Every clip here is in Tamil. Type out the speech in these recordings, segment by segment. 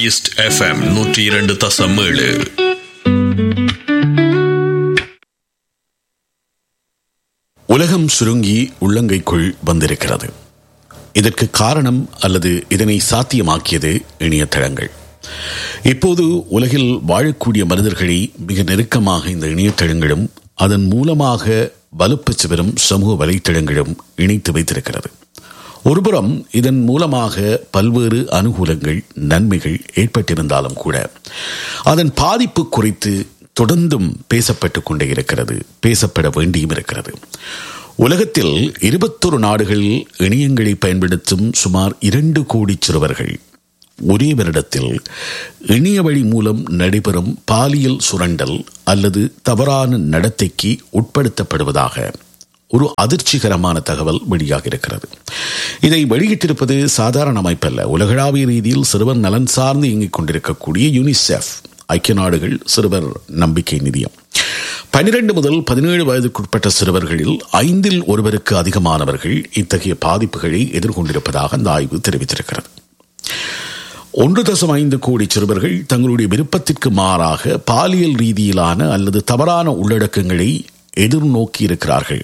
ஈஸ்ட் எஃப்எம் நூற்றி இரண்டு தசம் ஏழு உலகம் சுருங்கி உள்ளங்கைக்குள் வந்திருக்கிறது இதற்கு காரணம் அல்லது இதனை சாத்தியமாக்கியது இணையதளங்கள் இப்போது உலகில் வாழக்கூடிய மனிதர்களை மிக நெருக்கமாக இந்த இணையதளங்களும் அதன் மூலமாக வலுப்பெற்று வரும் சமூக வலைத்தளங்களும் இணைத்து வைத்திருக்கிறது ஒருபுறம் இதன் மூலமாக பல்வேறு அனுகூலங்கள் நன்மைகள் ஏற்பட்டிருந்தாலும் கூட அதன் பாதிப்பு குறித்து தொடர்ந்தும் பேசப்பட்டு கொண்டே இருக்கிறது பேசப்பட வேண்டியும் இருக்கிறது உலகத்தில் இருபத்தொரு நாடுகளில் இணையங்களை பயன்படுத்தும் சுமார் இரண்டு கோடி சிறுவர்கள் ஒரே வருடத்தில் இணைய வழி மூலம் நடைபெறும் பாலியல் சுரண்டல் அல்லது தவறான நடத்தைக்கு உட்படுத்தப்படுவதாக ஒரு அதிர்ச்சிகரமான தகவல் வெளியாக இருக்கிறது இதை வெளியிட்டிருப்பது சாதாரண அமைப்பல்ல உலகளாவிய ரீதியில் சிறுவர் நலன் சார்ந்து இயங்கிக் கொண்டிருக்கக்கூடிய யூனிசெஃப் ஐக்கிய நாடுகள் சிறுவர் நம்பிக்கை நிதியம் பனிரெண்டு முதல் பதினேழு வயதுக்குட்பட்ட சிறுவர்களில் ஐந்தில் ஒருவருக்கு அதிகமானவர்கள் இத்தகைய பாதிப்புகளை எதிர்கொண்டிருப்பதாக அந்த ஆய்வு தெரிவித்திருக்கிறது ஒன்று தசம் ஐந்து கோடி சிறுவர்கள் தங்களுடைய விருப்பத்திற்கு மாறாக பாலியல் ரீதியிலான அல்லது தவறான உள்ளடக்கங்களை எதிர்நோக்கி இருக்கிறார்கள்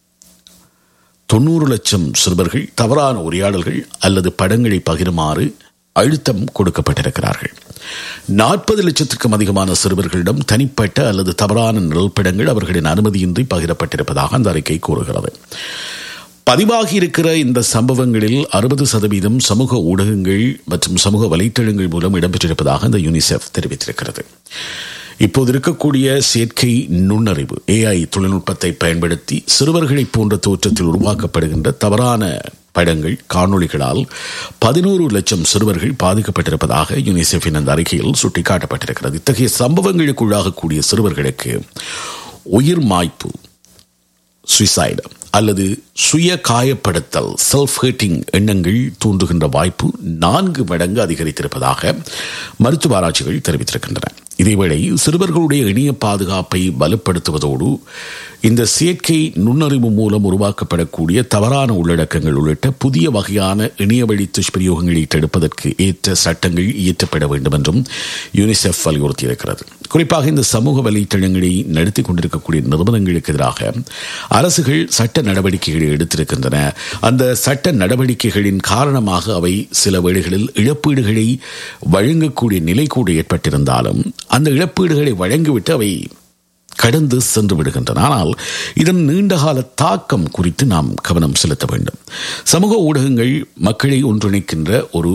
தொண்ணூறு லட்சம் சிறுவர்கள் தவறான உரையாடல்கள் அல்லது படங்களை பகிருமாறு அழுத்தம் கொடுக்கப்பட்டிருக்கிறார்கள் நாற்பது லட்சத்திற்கும் அதிகமான சிறுவர்களிடம் தனிப்பட்ட அல்லது தவறான நிழல்படங்கள் அவர்களின் அனுமதியின்றி பகிரப்பட்டிருப்பதாக அந்த அறிக்கை கூறுகிறது பதிவாகி இருக்கிற இந்த சம்பவங்களில் அறுபது சதவீதம் சமூக ஊடகங்கள் மற்றும் சமூக வலைத்தளங்கள் மூலம் இடம்பெற்றிருப்பதாக அந்த யூனிசெஃப் தெரிவித்திருக்கிறது இப்போது இருக்கக்கூடிய செயற்கை நுண்ணறிவு ஏஐ தொழில்நுட்பத்தை பயன்படுத்தி சிறுவர்களைப் போன்ற தோற்றத்தில் உருவாக்கப்படுகின்ற தவறான படங்கள் காணொளிகளால் பதினோரு லட்சம் சிறுவர்கள் பாதிக்கப்பட்டிருப்பதாக யுனிசெஃபின் அந்த அறிக்கையில் சுட்டிக்காட்டப்பட்டிருக்கிறது இத்தகைய சம்பவங்களுக்குள்ளாகக்கூடிய சிறுவர்களுக்கு உயிர் மாய்ப்பு சுயசைடு அல்லது சுய காயப்படுத்தல் செல்ஃப் ஹேட்டிங் எண்ணங்கள் தோன்றுகின்ற வாய்ப்பு நான்கு மடங்கு அதிகரித்திருப்பதாக மருத்துவ ஆராய்ச்சிகள் தெரிவித்திருக்கின்றன இதேவேளை சிறுவர்களுடைய இணைய பாதுகாப்பை வலுப்படுத்துவதோடு இந்த செயற்கை நுண்ணறிவு மூலம் உருவாக்கப்படக்கூடிய தவறான உள்ளடக்கங்கள் உள்ளிட்ட புதிய வகையான இணையவழி துஷ்பிரயோகங்களை தடுப்பதற்கு ஏற்ற சட்டங்கள் இயற்றப்பட வேண்டும் என்றும் யூனிசெஃப் வலியுறுத்தியிருக்கிறது குறிப்பாக இந்த சமூக வலைத்தளங்களை நடத்தி கொண்டிருக்கக்கூடிய நிறுவனங்களுக்கு எதிராக அரசுகள் சட்ட நடவடிக்கைகளை எடுத்திருக்கின்றன அந்த சட்ட நடவடிக்கைகளின் காரணமாக அவை சில வேளைகளில் இழப்பீடுகளை வழங்கக்கூடிய நிலை கூட ஏற்பட்டிருந்தாலும் அந்த இழப்பீடுகளை வழங்கிவிட்டு அவை கடந்து சென்று விடுகின்றன ஆனால் இதன் நீண்டகால தாக்கம் குறித்து நாம் கவனம் செலுத்த வேண்டும் சமூக ஊடகங்கள் மக்களை ஒன்றிணைக்கின்ற ஒரு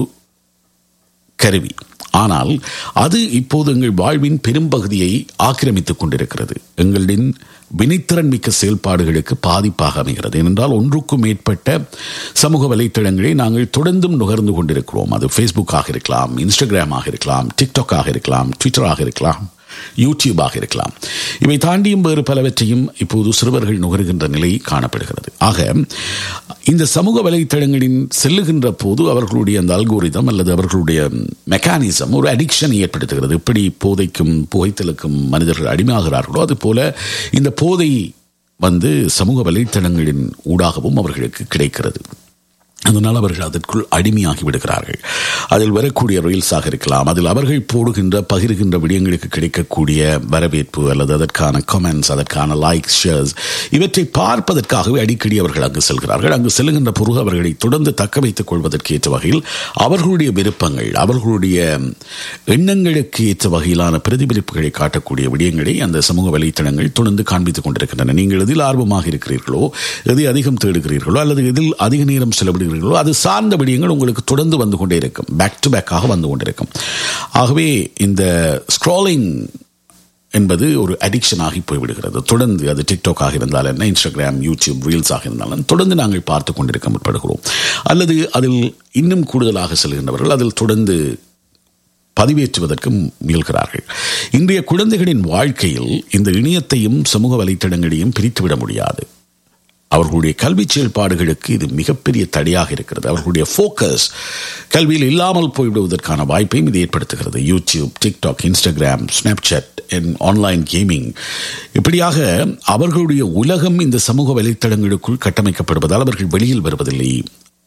கருவி ஆனால் அது இப்போது எங்கள் வாழ்வின் பெரும்பகுதியை ஆக்கிரமித்துக் கொண்டிருக்கிறது எங்களின் வினைத்திறன் மிக்க செயல்பாடுகளுக்கு பாதிப்பாக அமைகிறது ஏனென்றால் ஒன்றுக்கும் மேற்பட்ட சமூக வலைத்தளங்களை நாங்கள் தொடர்ந்தும் நுகர்ந்து கொண்டிருக்கிறோம் அது ஃபேஸ்புக்காக இருக்கலாம் இன்ஸ்டாகிராமாக இருக்கலாம் டிக்டாக்காக இருக்கலாம் ட்விட்டராக இருக்கலாம் யூடியூபாக இருக்கலாம் இவை தாண்டியும் வேறு பலவற்றையும் இப்போது சிறுவர்கள் நுகர்கின்ற நிலை காணப்படுகிறது ஆக இந்த சமூக வலைத்தளங்களின் செல்லுகின்ற போது அவர்களுடைய அந்த அல்கோரிதம் அல்லது அவர்களுடைய மெக்கானிசம் ஒரு அடிக்ஷனை ஏற்படுத்துகிறது எப்படி போதைக்கும் புகைத்தலுக்கும் மனிதர்கள் அடிமையாகிறார்களோ அது போல இந்த போதை வந்து சமூக வலைத்தளங்களின் ஊடாகவும் அவர்களுக்கு கிடைக்கிறது அதனால் அவர்கள் அதற்குள் அடிமையாகி விடுகிறார்கள் அதில் வரக்கூடிய ரீல்ஸாக இருக்கலாம் அதில் அவர்கள் போடுகின்ற பகிர்கின்ற விடயங்களுக்கு கிடைக்கக்கூடிய வரவேற்பு அல்லது அதற்கான கமெண்ட்ஸ் அதற்கான லைக்ஸ் ஷேர்ஸ் இவற்றை பார்ப்பதற்காகவே அடிக்கடி அவர்கள் அங்கு செல்கிறார்கள் அங்கு செல்லுகின்ற பொருள் அவர்களை தொடர்ந்து தக்க வைத்துக் கொள்வதற்கு ஏற்ற வகையில் அவர்களுடைய விருப்பங்கள் அவர்களுடைய எண்ணங்களுக்கு ஏற்ற வகையிலான பிரதிபலிப்புகளை காட்டக்கூடிய விடயங்களை அந்த சமூக வலைத்தளங்கள் தொடர்ந்து காண்பித்துக் கொண்டிருக்கின்றன நீங்கள் எதில் ஆர்வமாக இருக்கிறீர்களோ எதை அதிகம் தேடுகிறீர்களோ அல்லது எதில் அதிக நேரம் செலவிடுகிறீர்களோ அது சார்ந்த விடயங்கள் உங்களுக்கு தொடர்ந்து வந்து கொண்டே இருக்கும் பேக் டு பேக்காக வந்து கொண்டிருக்கும் ஆகவே இந்த ஸ்க்ராலிங் என்பது ஒரு அடிக்ஷன் ஆகி போய்விடுகிறது தொடர்ந்து அது டிக்டாக் இருந்தால் என்ன இன்ஸ்டாகிராம் யூடியூப் ரீல்ஸாக இருந்தாலும் தொடர்ந்து நாங்கள் பார்த்து கொண்டிருக்க முற்படுகிறோம் அல்லது அதில் இன்னும் கூடுதலாக செல்கின்றவர்கள் அதில் தொடர்ந்து பதிவேற்றுவதற்கு முயல்கிறார்கள் இன்றைய குழந்தைகளின் வாழ்க்கையில் இந்த இணையத்தையும் சமூக வலைத்தளங்களையும் பிரித்துவிட முடியாது அவர்களுடைய கல்வி செயல்பாடுகளுக்கு இது மிகப்பெரிய தடையாக இருக்கிறது அவர்களுடைய ஃபோக்கஸ் கல்வியில் இல்லாமல் போய்விடுவதற்கான வாய்ப்பையும் இது ஏற்படுத்துகிறது YouTube TikTok Instagram Snapchat online gaming இப்படியாக அவர்களுடைய உலகம் இந்த சமூக வலைத்தளங்களுக்குள் கட்டமைக்கப்படுவதால் அவர்கள் வெளியில் வருவதில்லை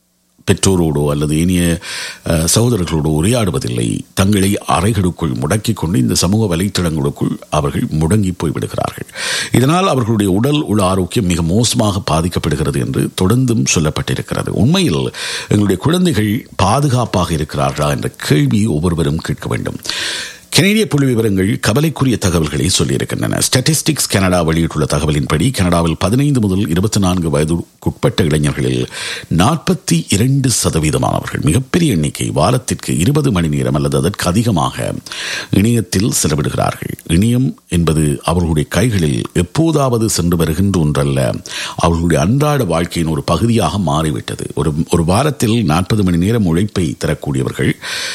பெற்றோரோடோ அல்லது இனிய அஹ், சகோதரர்களோடோ உரையாடுவதில்லை தங்களை அறைகளுக்குள் முடக்கிக் கொண்டு இந்த சமூக வலைத்தளங்களுக்குள் அவர்கள் முடங்கி போய்விடுகிறார்கள் இதனால் அவர்களுடைய உடல் உள்ள ஆரோக்கியம் மிக மோசமாக பாதிக்கப்படுகிறது என்று தொடர்ந்தும் சொல்லப்பட்டிருக்கிறது உண்மையில் எங்களுடைய குழந்தைகள் பாதுகாப்பாக இருக்கிறார்களா என்ற கேள்வி ஒவ்வொருவரும் கேட்க வேண்டும் கனேடிய புள்ளி விவரங்கள் கவலைக்குரிய தகவல்களை சொல்லியிருக்கின்றன ஸ்டாட்டிஸ்டிக்ஸ் கனடா வெளியிட்டுள்ள தகவலின்படி கனடாவில் பதினைந்து முதல் இருபத்தி நான்கு வயதுக்குட்பட்ட இளைஞர்களில் நாற்பத்தி இரண்டு சதவீதமானவர்கள் மிகப்பெரிய எண்ணிக்கை வாரத்திற்கு இருபது மணி நேரம் அல்லது அதற்கு அதிகமாக இணையத்தில் செலவிடுகிறார்கள் இணையம் என்பது அவர்களுடைய கைகளில் எப்போதாவது சென்று வருகின்ற ஒன்றல்ல அவர்களுடைய அன்றாட வாழ்க்கையின் ஒரு பகுதியாக மாறிவிட்டது ஒரு ஒரு வாரத்தில் நாற்பது மணி நேரம் உழைப்பை தரக்கூடியவர்கள்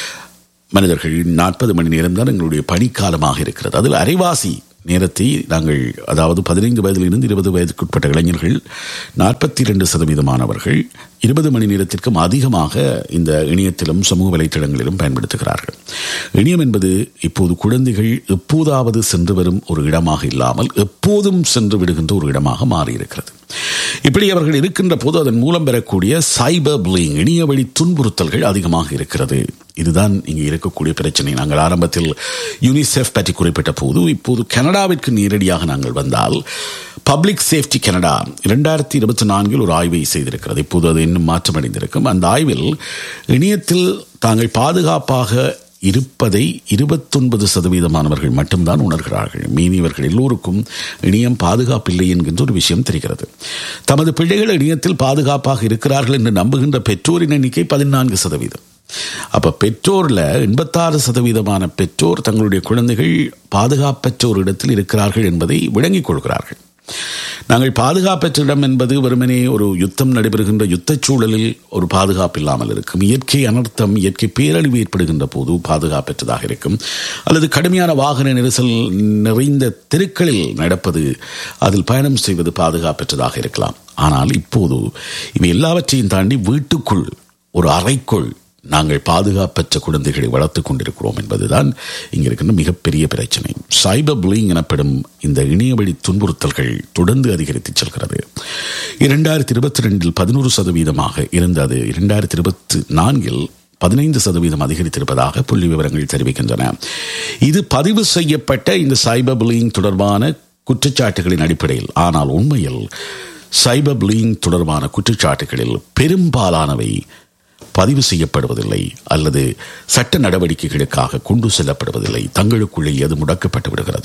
மனிதர்கள் நாற்பது மணி நேரம் தான் எங்களுடைய பணிக்காலமாக இருக்கிறது அதில் அரைவாசி நேரத்தை நாங்கள் அதாவது பதினைந்து வயதிலிருந்து இருபது வயதுக்குட்பட்ட இளைஞர்கள் நாற்பத்தி இரண்டு சதவீதமானவர்கள் இருபது மணி நேரத்திற்கும் அதிகமாக இந்த இணையத்திலும் சமூக வலைத்தளங்களிலும் பயன்படுத்துகிறார்கள் இணையம் என்பது இப்போது குழந்தைகள் எப்போதாவது சென்று வரும் ஒரு இடமாக இல்லாமல் எப்போதும் சென்று விடுகின்ற ஒரு இடமாக மாறியிருக்கிறது இப்படி அவர்கள் இருக்கின்ற போது அதன் மூலம் பெறக்கூடிய சைபர் புலிங் இணைய வழி துன்புறுத்தல்கள் அதிகமாக இருக்கிறது இதுதான் இங்கே இருக்கக்கூடிய பிரச்சனை நாங்கள் ஆரம்பத்தில் யூனிசெஃப் பற்றி குறிப்பிட்ட போது இப்போது கனடாவிற்கு நேரடியாக நாங்கள் வந்தால் பப்ளிக் சேஃப்டி கனடா இரண்டாயிரத்தி இருபத்தி நான்கில் ஒரு ஆய்வை செய்திருக்கிறது இப்போது அது இன்னும் மாற்றமடைந்திருக்கும் அந்த ஆய்வில் இணையத்தில் தாங்கள் பாதுகாப்பாக இருப்பதை இருபத்தொன்பது சதவீதமானவர்கள் மட்டும்தான் உணர்கிறார்கள் மீனியவர்கள் எல்லோருக்கும் இணையம் பாதுகாப்பில்லை என்கின்ற ஒரு விஷயம் தெரிகிறது தமது பிள்ளைகள் இணையத்தில் பாதுகாப்பாக இருக்கிறார்கள் என்று நம்புகின்ற பெற்றோரின் எண்ணிக்கை பதினான்கு சதவீதம் அப்ப பெற்றோர்ல எண்பத்தாறு சதவீதமான பெற்றோர் தங்களுடைய குழந்தைகள் பாதுகாப்பற்ற ஒரு இடத்தில் இருக்கிறார்கள் என்பதை விளங்கிக் கொள்கிறார்கள் நாங்கள் பாதுகாப்பற்ற இடம் என்பது வெறுமனே ஒரு யுத்தம் நடைபெறுகின்ற யுத்த சூழலில் ஒரு பாதுகாப்பு இல்லாமல் இருக்கும் இயற்கை அனர்த்தம் இயற்கை பேரழிவு ஏற்படுகின்ற போது பாதுகாப்பற்றதாக இருக்கும் அல்லது கடுமையான வாகன நெரிசல் நிறைந்த தெருக்களில் நடப்பது அதில் பயணம் செய்வது பாதுகாப்பற்றதாக இருக்கலாம் ஆனால் இப்போது இவை எல்லாவற்றையும் தாண்டி வீட்டுக்குள் ஒரு அறைக்குள் நாங்கள் பாதுகாப்பற்ற குழந்தைகளை வளர்த்துக் கொண்டிருக்கிறோம் என்பதுதான் இங்க இருக்கின்ற மிகப்பெரிய பிரச்சனை சைபர் புலிங் எனப்படும் இந்த இணையவழி துன்புறுத்தல்கள் தொடர்ந்து அதிகரித்து செல்கிறது இரண்டாயிரத்தி இருபத்தி ரெண்டில் பதினோரு சதவீதமாக இருந்தது இரண்டாயிரத்தி இருபத்தி நான்கில் பதினைந்து சதவீதம் அதிகரித்திருப்பதாக புள்ளி விவரங்கள் தெரிவிக்கின்றன இது பதிவு செய்யப்பட்ட இந்த சைபர் புலிங் தொடர்பான குற்றச்சாட்டுகளின் அடிப்படையில் ஆனால் உண்மையில் சைபர் புலிங் தொடர்பான குற்றச்சாட்டுகளில் பெரும்பாலானவை பதிவு செய்யப்படுவதில்லை அல்லது சட்ட நடவடிக்கைகளுக்காக கொண்டு செல்லப்படுவதில்லை தங்களுக்குள்ளே அது முடக்கப்பட்டு விடுகிறது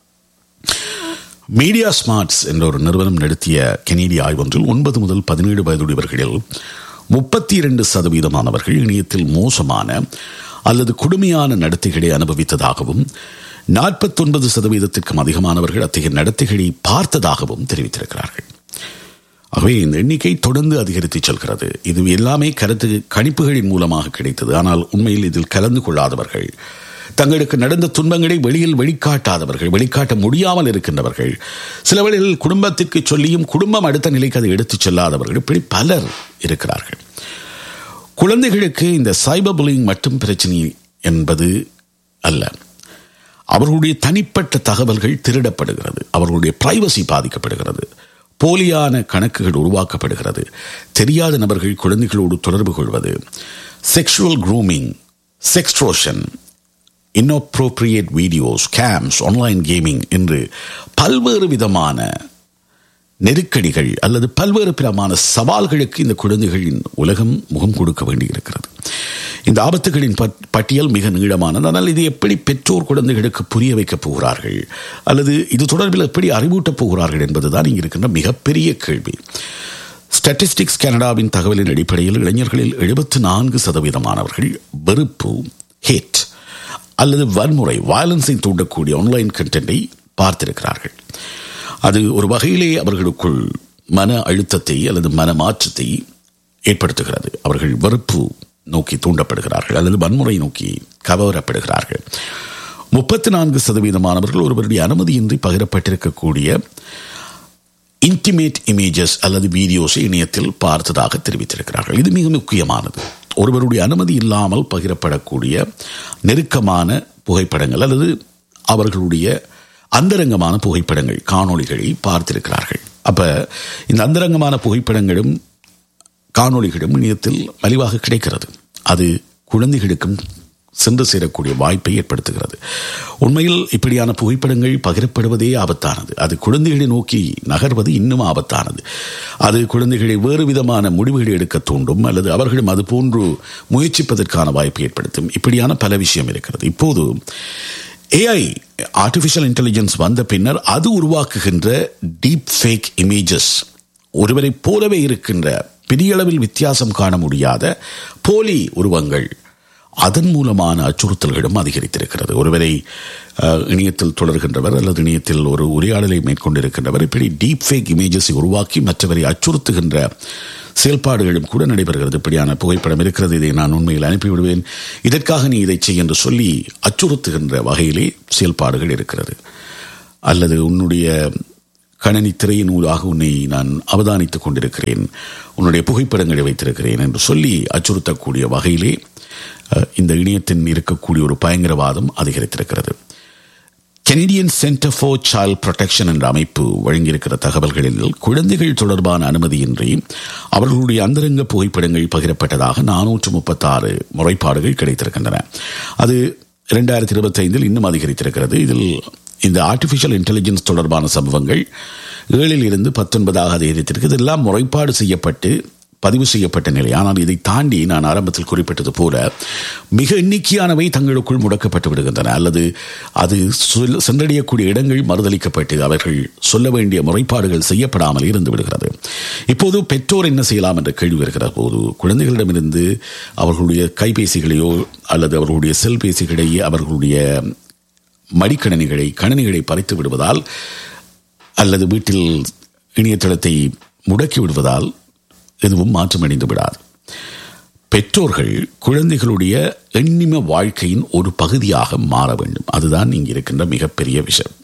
மீடியா ஸ்மார்ட்ஸ் என்ற ஒரு நிறுவனம் நடத்திய கெனேடிய ஆய்வொன்றில் ஒன்பது முதல் பதினேழு வயதுடையவர்களில் முப்பத்தி இரண்டு சதவீதமானவர்கள் இணையத்தில் மோசமான அல்லது கொடுமையான நடத்தைகளை அனுபவித்ததாகவும் நாற்பத்தொன்பது சதவீதத்திற்கும் அதிகமானவர்கள் அத்தகைய நடத்தைகளை பார்த்ததாகவும் தெரிவித்திருக்கிறார்கள் ஆகவே இந்த எண்ணிக்கை தொடர்ந்து அதிகரித்து செல்கிறது இது எல்லாமே கருத்து கணிப்புகளின் மூலமாக கிடைத்தது ஆனால் உண்மையில் இதில் கலந்து கொள்ளாதவர்கள் தங்களுக்கு நடந்த துன்பங்களை வெளியில் வெளிக்காட்டாதவர்கள் வெளிக்காட்ட முடியாமல் இருக்கின்றவர்கள் சில வேளைகளில் குடும்பத்திற்கு சொல்லியும் குடும்பம் அடுத்த நிலைக்கு அதை எடுத்துச் செல்லாதவர்கள் இப்படி பலர் இருக்கிறார்கள் குழந்தைகளுக்கு இந்த சைபர் புலிங் மட்டும் பிரச்சனை என்பது அல்ல அவர்களுடைய தனிப்பட்ட தகவல்கள் திருடப்படுகிறது அவர்களுடைய பிரைவசி பாதிக்கப்படுகிறது போலியான கணக்குகள் உருவாக்கப்படுகிறது தெரியாத நபர்கள் குழந்தைகளோடு தொடர்பு கொள்வது sexual grooming sextortion inappropriate videos games online gaming என்று பல்வேறு விதமான நெருக்கடிகள் அல்லது பல்வேறு பிறமான சவால்களுக்கு இந்த குழந்தைகளின் உலகம் முகம் கொடுக்க வேண்டியிருக்கிறது இந்த ஆபத்துகளின் பட்டியல் மிக நீளமானது ஆனால் இது எப்படி பெற்றோர் குழந்தைகளுக்கு புரிய வைக்கப் போகிறார்கள் அல்லது இது தொடர்பில் எப்படி அறிவூட்டப் போகிறார்கள் என்பதுதான் இங்கு இருக்கின்ற மிகப்பெரிய கேள்வி ஸ்டாட்டிஸ்டிக்ஸ் கனடாவின் தகவலின் அடிப்படையில் இளைஞர்களில் எழுபத்தி நான்கு சதவீதமானவர்கள் வெறுப்பு ஹேட் அல்லது வன்முறை வயலன்ஸை தூண்டக்கூடிய ஆன்லைன் கண்டென்ட்டை பார்த்திருக்கிறார்கள் அது ஒரு வகையிலே அவர்களுக்குள் மன அழுத்தத்தை அல்லது மன மாற்றத்தை ஏற்படுத்துகிறது அவர்கள் வெறுப்பு நோக்கி தூண்டப்படுகிறார்கள் அல்லது வன்முறை நோக்கி கவரப்படுகிறார்கள் முப்பத்தி நான்கு சதவீதமானவர்கள் ஒருவருடைய அனுமதியின்றி பகிரப்பட்டிருக்கக்கூடிய இன்டிமேட் இமேஜஸ் அல்லது வீடியோஸை இணையத்தில் பார்த்ததாக தெரிவித்திருக்கிறார்கள் இது மிக முக்கியமானது ஒருவருடைய அனுமதி இல்லாமல் பகிரப்படக்கூடிய நெருக்கமான புகைப்படங்கள் அல்லது அவர்களுடைய அந்தரங்கமான புகைப்படங்கள் காணொளிகளை பார்த்திருக்கிறார்கள் அப்ப இந்த அந்தரங்கமான புகைப்படங்களும் காணொளிகளும் இணையத்தில் மலிவாக கிடைக்கிறது அது குழந்தைகளுக்கும் சென்று சேரக்கூடிய வாய்ப்பை ஏற்படுத்துகிறது உண்மையில் இப்படியான புகைப்படங்கள் பகிரப்படுவதே ஆபத்தானது அது குழந்தைகளை நோக்கி நகர்வது இன்னும் ஆபத்தானது அது குழந்தைகளை வேறு விதமான முடிவுகளை எடுக்க தூண்டும் அல்லது அவர்களும் அது போன்று முயற்சிப்பதற்கான வாய்ப்பை ஏற்படுத்தும் இப்படியான பல விஷயம் இருக்கிறது இப்போது ஏஐ ஆர்டிஃபிஷியல் இன்டெலிஜென்ஸ் வந்த பின்னர் அது உருவாக்குகின்ற டீப் ஃபேக் இமேஜஸ் ஒருவரை போலவே இருக்கின்ற பெரிய அளவில் வித்தியாசம் காண முடியாத போலி உருவங்கள் அதன் மூலமான அச்சுறுத்தல்களும் அதிகரித்திருக்கிறது ஒருவரை அஹ், இணையத்தில் தொடர்கின்றவர் அல்லது இணையத்தில் ஒரு உரையாடலை மேற்கொண்டிருக்கின்றவர் இப்படி டீப் ஃபேக் இமேஜஸை உருவாக்கி மற்றவரை அச்சுறுத்துகின்ற செயல்பாடுகளும் கூட நடைபெறுகிறது இப்படியான புகைப்படம் இருக்கிறது இதை நான் உண்மையில் அனுப்பிவிடுவேன் இதற்காக நீ இதை செய் என்று சொல்லி அச்சுறுத்துகின்ற வகையிலே செயல்பாடுகள் இருக்கிறது அல்லது உன்னுடைய கணனி திரையின் ஊடாக உன்னை நான் அவதானித்துக் கொண்டிருக்கிறேன் உன்னுடைய புகைப்படங்களை வைத்திருக்கிறேன் என்று சொல்லி அச்சுறுத்தக்கூடிய வகையிலே அஹ், இந்த இணையத்தின் இருக்கக்கூடிய ஒரு பயங்கரவாதம் அதிகரித்திருக்கிறது Canadian centre for child protection என்ற அமைப்பு வழங்கியிருக்கிற தகவல்களில் குழந்தைகள் தொடர்பான அனுமதியின்றி அவர்களுடைய அந்தரங்க புகைப்படங்கள் பகிரப்பட்டதாக நானூற்று முப்பத்தாறு முறைப்பாடுகள் கிடைத்திருக்கின்றன அது இரண்டாயிரத்தி இருபத்தைந்தில் இன்னும் அதிகரித்திருக்கிறது இதில் இந்த ஆர்டிஃபிஷியல் இன்டெலிஜென்ஸ் தொடர்பான சம்பவங்கள் ஏழில் இருந்து பத்தொன்பதாக அதிகரித்திருக்கு இதெல்லாம் முறைப்பாடு செய்யப்பட்டு பதிவு செய்யப்பட்ட நிலை ஆனால் இதை தாண்டி நான் ஆரம்பத்தில் குறிப்பிட்டது போல மிக எண்ணிக்கையானவை தங்களுக்குள் முடக்கப்பட்டு விடுகின்றன அல்லது அது சொல்- சென்றடையக்கூடிய இடங்கள் மறுதளிக்கப்பட்டு அவர்கள் சொல்ல வேண்டிய முறைப்பாடுகள் செய்யப்படாமல் இருந்து விடுகிறது இப்போது பெற்றோர் என்ன செய்யலாம் என்ற கேள்வி வருகிற போது குழந்தைகளிடமிருந்து அவர்களுடைய கைபேசிகளையோ அல்லது அவர்களுடைய செல்பேசிகளை அவர்களுடைய மடிக்கணினிகளை கணினிகளை பறித்து விடுவதால் அல்லது வீட்டில் இணையதளத்தை முடக்கி விடுவதால் எதுவும் மாற்றமடைந்து விடாது பெற்றோர்கள் குழந்தைகளுடைய எண்ணிம வாழ்க்கையின் ஒரு பகுதியாக மாற வேண்டும் அதுதான் இங்கு இருக்கின்ற மிகப்பெரிய விஷயம்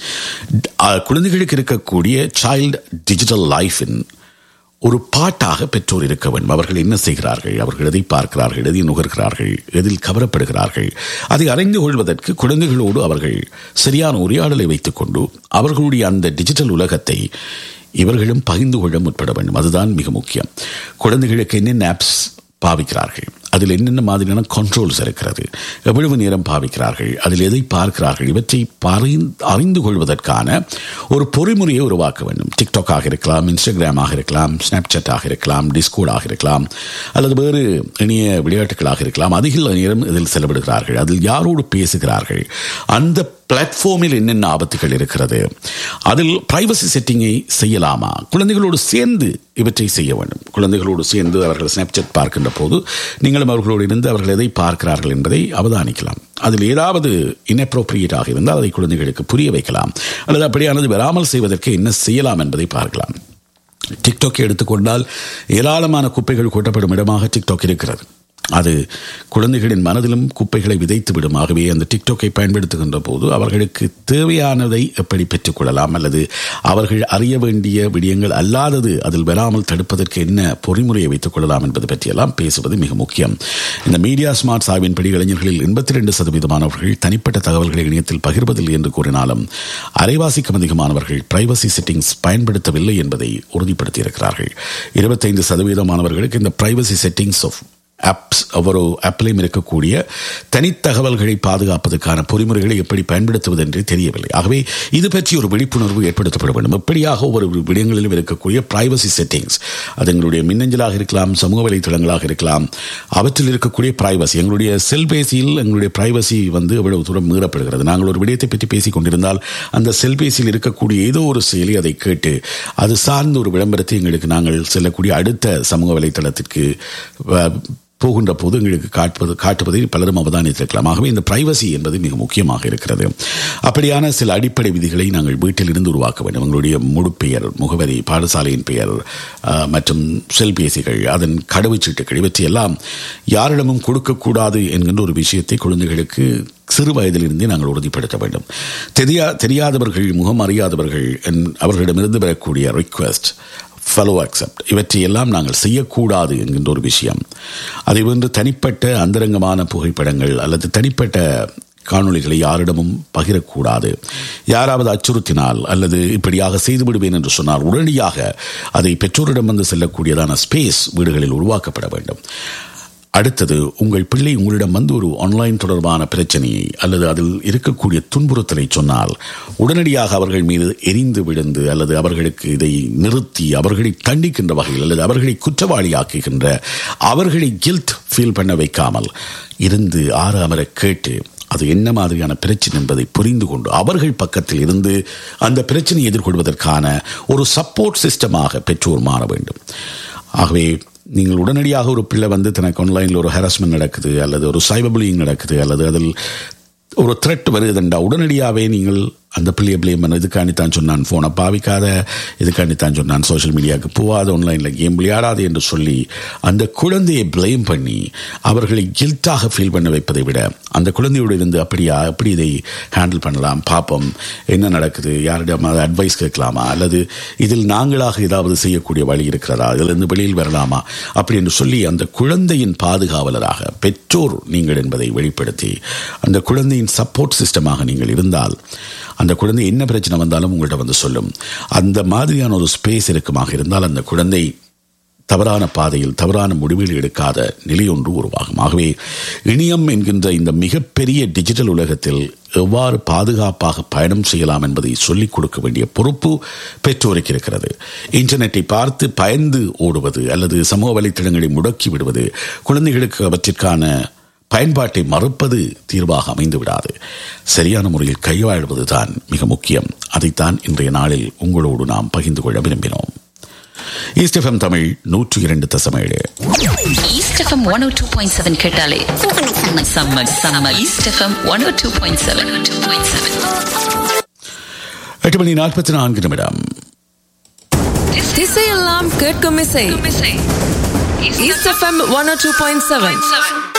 அஹ், குழந்தைகளுக்கு இருக்கக்கூடிய சைல்டு டிஜிட்டல் லைஃபின் ஒரு பாட்டாக பெற்றோர் இருக்க வேண்டும் அவர்கள் என்ன செய்கிறார்கள் அவர்கள் எதை பார்க்கிறார்கள் எதை நுகர்கிறார்கள் எதில் கவரப்படுகிறார்கள் அதை அறிந்து கொள்வதற்கு குழந்தைகளோடு அவர்கள் சரியான உரையாடலை வைத்துக் கொண்டு அவர்களுடைய அந்த டிஜிட்டல் உலகத்தை இவர்களும் பகிர்ந்து கொள்ள முற்பட வேண்டும் அதுதான் மிக முக்கியம் குழந்தைகளுக்கு என்னென்ன ஆப்ஸ் பாவிக்கிறார்கள் அதில் என்னென்ன மாதிரியான கண்ட்ரோல்ஸ் இருக்கிறது எவ்வளவு நேரம் பாவிக்கிறார்கள் அதில் எதை பார்க்கிறார்கள் இவற்றை பறிந்- அறிந்து கொள்வதற்கான ஒரு பொறிமுறையை உருவாக்க வேண்டும் டிக்டாக்காக இருக்கலாம் இன்ஸ்டாகிராமாக இருக்கலாம் ஸ்னாப்சாட்டாக இருக்கலாம் டிஸ்கோடாக இருக்கலாம் அல்லது வேறு இணைய விளையாட்டுகளாக இருக்கலாம் அதிக நேரம் இதில் செலவிடுகிறார்கள் அதில் யாரோடு பேசுகிறார்கள் அந்த பிளாட்ஃபார்மில் என்னென்ன ஆபத்துகள் இருக்கிறது அதில் பிரைவசி செட்டிங்கை செய்யலாமா குழந்தைகளோடு சேர்ந்து இவற்றை செய்ய வேண்டும் குழந்தைகளோடு சேர்ந்து அவர்கள் ஸ்னாப்சாட் பார்க்கின்ற போது நீங்களும் அவர்களோடு இருந்து அவர்கள் எதை பார்க்கிறார்கள் என்பதை அவதானிக்கலாம் அதில் ஏதாவது இன்அப்ரோப்ரியேட்டாக இருந்தால் அதை குழந்தைகளுக்கு புரிய வைக்கலாம் அல்லது அப்படியானது வராமல் செய்வதற்கு என்ன செய்யலாம் என்பதை பார்க்கலாம் டிக்டாக் எடுத்துக்கொண்டால் ஏராளமான குப்பைகள் கொட்டப்படும் இடமாக டிக்டாக் இருக்கிறது அது குழந்தைகளின் மனதிலும் குப்பைகளை விதைத்து விடும் ஆகவே அந்த டிக்டாக்கை பயன்படுத்துகின்ற போது அவர்களுக்கு தேவையானதை எப்படி பெற்றுக்கொள்ளலாம் அல்லது அவர்கள் அறிய வேண்டிய விடயங்கள் அல்லாதது அதில் வராமல் தடுப்பதற்கு என்ன பொறிமுறையை வைத்துக் கொள்ளலாம் என்பது பற்றியெல்லாம் பேசுவது மிக முக்கியம் இந்த மீடியா ஸ்மார்ட் சார்பின்படி இளைஞர்களில் எண்பத்தி ரெண்டு சதவீதமானவர்கள் தனிப்பட்ட தகவல்களை இணையத்தில் பகிர்வதில்லை என்று கூறினாலும் அரைவாசிக்கும் அதிகமானவர்கள் பிரைவசி செட்டிங்ஸ் பயன்படுத்தவில்லை என்பதை உறுதிப்படுத்தியிருக்கிறார்கள் இருபத்தைந்து சதவீதமானவர்களுக்கு இந்த பிரைவசி செட்டிங்ஸ் ஆஃப் ஆப்ஸ் ஒவ்வொரு ஆப்பிலையும் இருக்கக்கூடிய தனித்தகவல்களை பாதுகாப்பதற்கான பொறிமுறைகளை எப்படி பயன்படுத்துவது என்று தெரியவில்லை ஆகவே இது பற்றி ஒரு விழிப்புணர்வு ஏற்படுத்தப்பட வேண்டும் எப்படியாக ஒவ்வொரு விடயங்களிலும் இருக்கக்கூடிய பிரைவசி செட்டிங்ஸ் அது எங்களுடைய மின்னஞ்சலாக இருக்கலாம் சமூக வலைத்தளங்களாக இருக்கலாம் அவற்றில் இருக்கக்கூடிய பிரைவசி எங்களுடைய செல்பேசியில் எங்களுடைய பிரைவசி வந்து எவ்வளவு தூரம் மீறப்படுகிறது நாங்கள் ஒரு விடயத்தை பற்றி பேசிக் கொண்டிருந்தால் அந்த செல்பேசியில் இருக்கக்கூடிய ஏதோ ஒரு செயலி அதை கேட்டு அது சார்ந்த ஒரு விளம்பரத்தை எங்களுக்கு நாங்கள் செல்லக்கூடிய அடுத்த சமூக வலைத்தளத்திற்கு அஹ், போகின்ற போது எங்களுக்கு காட்டுவது காட்டுவதை பலரும் அவதானித்திருக்கலாம் ஆகவே இந்த பிரைவசி என்பது மிக முக்கியமாக இருக்கிறது அப்படியான சில அடிப்படை விதிகளை நாங்கள் வீட்டில் இருந்து உருவாக்க வேண்டும் எங்களுடைய முழு பெயர் முகவரி பாடசாலையின் பெயர் அஹ், மற்றும் செல்பேசிகள் அதன் கடவுச்சீட்டுகள் இவற்றையெல்லாம் யாரிடமும் கொடுக்கக்கூடாது என்கின்ற ஒரு விஷயத்தை குழந்தைகளுக்கு சிறு வயதிலிருந்தே நாங்கள் உறுதிப்படுத்த வேண்டும் தெரியா தெரியாதவர்கள் முகம் அறியாதவர்கள் என்- அவர்களிடமிருந்து பெறக்கூடிய ரிக்வெஸ்ட் ஃபெலோ அக்செப்ட் இவற்றையெல்லாம் நாங்கள் செய்யக்கூடாது என்கின்ற ஒரு விஷயம் அதை வந்து தனிப்பட்ட அந்தரங்கமான புகைப்படங்கள் அல்லது தனிப்பட்ட காணொளிகளை யாரிடமும் பகிரக்கூடாது யாராவது அச்சுறுத்தினால் அல்லது இப்படியாக செய்து விடுவேன் என்று சொன்னால் உடனடியாக அதை பெற்றோரிடம் வந்து செல்லக்கூடியதான ஸ்பேஸ் வீடுகளில் உருவாக்கப்பட வேண்டும் அடுத்தது உங்கள் பிள்ளை உங்களிடம் வந்து ஒரு ஆன்லைன் தொடர்பான பிரச்சனையை அல்லது அதில் இருக்கக்கூடிய துன்புறுத்தலை சொன்னால் உடனடியாக அவர்கள் மீது எரிந்து விழுந்து அல்லது அவர்களுக்கு இதை நிறுத்தி அவர்களை தண்டிக்கின்ற வகையில் அல்லது அவர்களை குற்றவாளியாக்குகின்ற அவர்களை கில்ட் ஃபீல் பண்ண வைக்காமல் இருந்து ஆறு அமர கேட்டு அது என்ன மாதிரியான பிரச்சனை என்பதை புரிந்து கொண்டு அவர்கள் பக்கத்தில் இருந்து அந்த பிரச்சனையை எதிர்கொள்வதற்கான ஒரு சப்போர்ட் சிஸ்டமாக பெற்றோர் மாற வேண்டும் ஆகவே நீங்கள் உடனடியாக ஒரு பிள்ளை வந்து தனக்கு ஆன்லைனில் ஒரு ஹராஸ்மெண்ட் நடக்குது அல்லது ஒரு சைபர் புலியிங் நடக்குது அல்லது அதில் ஒரு த்ரெட் வருதுண்டா உடனடியாகவே நீங்கள் அந்த பிள்ளையை பிளேம் பண்ண இதுக்காண்டித்தான் சொன்னான் ஃபோனை பாவிக்காத இதுக்காண்டித்தான் சொன்னான் சோஷியல் மீடியாவுக்கு போகாத ஆன்லைனில் கேம் விளையாடாது என்று சொல்லி அந்த குழந்தையை பிளேம் பண்ணி அவர்களை கில்ட்டாக ஃபீல் பண்ண வைப்பதை விட அந்த குழந்தையோடு இருந்து அப்படியா எப்படி இதை ஹேண்டில் பண்ணலாம் பார்ப்போம் என்ன நடக்குது யாரிடம் அதை அட்வைஸ் கேட்கலாமா அல்லது இதில் நாங்களாக ஏதாவது செய்யக்கூடிய வழி இருக்கிறதா இதிலிருந்து வெளியில் வரலாமா அப்படி என்று சொல்லி அந்த குழந்தையின் பாதுகாவலராக பெற்றோர் நீங்கள் என்பதை வெளிப்படுத்தி அந்த குழந்தையின் சப்போர்ட் சிஸ்டமாக நீங்கள் இருந்தால் அந்த குழந்தை என்ன பிரச்சனை வந்தாலும் உங்கள்கிட்ட வந்து சொல்லும் அந்த மாதிரியான ஒரு ஸ்பேஸ் இருக்குமாக இருந்தால் அந்த குழந்தை தவறான பாதையில் தவறான முடிவுகள் எடுக்காத நிலை ஒன்று உருவாகும் ஆகவே இணையம் என்கின்ற இந்த மிகப்பெரிய டிஜிட்டல் உலகத்தில் எவ்வாறு பாதுகாப்பாக பயணம் செய்யலாம் என்பதை சொல்லிக் கொடுக்க வேண்டிய பொறுப்பு பெற்றோருக்கு இருக்கிறது இன்டர்நெட்டை பார்த்து பயந்து ஓடுவது அல்லது சமூக வலைத்தளங்களை முடக்கி விடுவது குழந்தைகளுக்கு அவற்றிற்கான பயன்பாட்டை மறுப்பது தீர்வாக அமைந்து விடாது சரியான முறையில் கையாளுவது தான் மிக முக்கியம் அதைத்தான் இன்றைய நாளில் உங்களோடு நாம் பகிர்ந்து கொள்ள விரும்பினோம் ஈஸ்ட் எஃப்எம் தமிழ் நூற்றி இரண்டு தசமேழு east FM one O two point seven கேட்டாலே செம்ம செம்ம east FM one O two point seven two point seven எட்டு மணி நாற்பத்தி நான்கு நிமிடம் திசையெல்லாம் கேட்கும் இசை east FM one two point seven